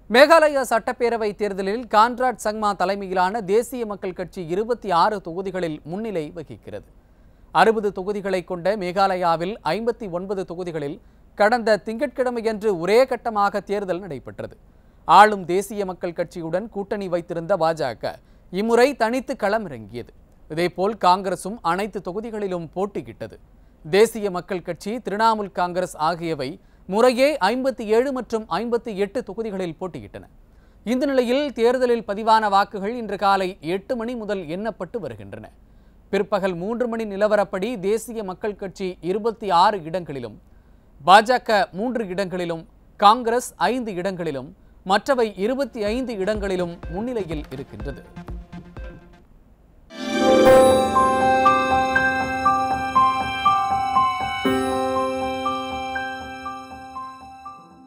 மேகாலயா சட்டப்பேரவை தேர்தலில் கான்ராட் சங்மா தலைமையிலான தேசிய மக்கள் கட்சி இருபத்தி ஆறு தொகுதிகளில் முன்னிலை வகிக்கிறது அறுபது தொகுதிகளை கொண்ட மேகாலயாவில் ஐம்பத்தி ஒன்பது தொகுதிகளில் கடந்த திங்கட்கிழமையன்று ஒரே கட்டமாக தேர்தல் நடைபெற்றது ஆளும் தேசிய மக்கள் கட்சியுடன் கூட்டணி வைத்திருந்த பாஜக இம்முறை தனித்து களமிறங்கியது இதேபோல் காங்கிரசும் அனைத்து தொகுதிகளிலும் போட்டியிட்டது தேசிய மக்கள் கட்சி திரிணாமுல் காங்கிரஸ் ஆகியவை முறையே ஐம்பத்தி ஏழு மற்றும் ஐம்பத்தி எட்டு தொகுதிகளில் போட்டியிட்டன இந்த நிலையில் தேர்தலில் பதிவான வாக்குகள் இன்று காலை எட்டு மணி முதல் எண்ணப்பட்டு வருகின்றன பிற்பகல் மூன்று மணி நிலவரப்படி தேசிய மக்கள் கட்சி இருபத்தி ஆறு இடங்களிலும் பாஜக மூன்று இடங்களிலும் காங்கிரஸ் ஐந்து இடங்களிலும் மற்றவை இருபத்தி ஐந்து இடங்களிலும் முன்னிலையில் இருக்கின்றது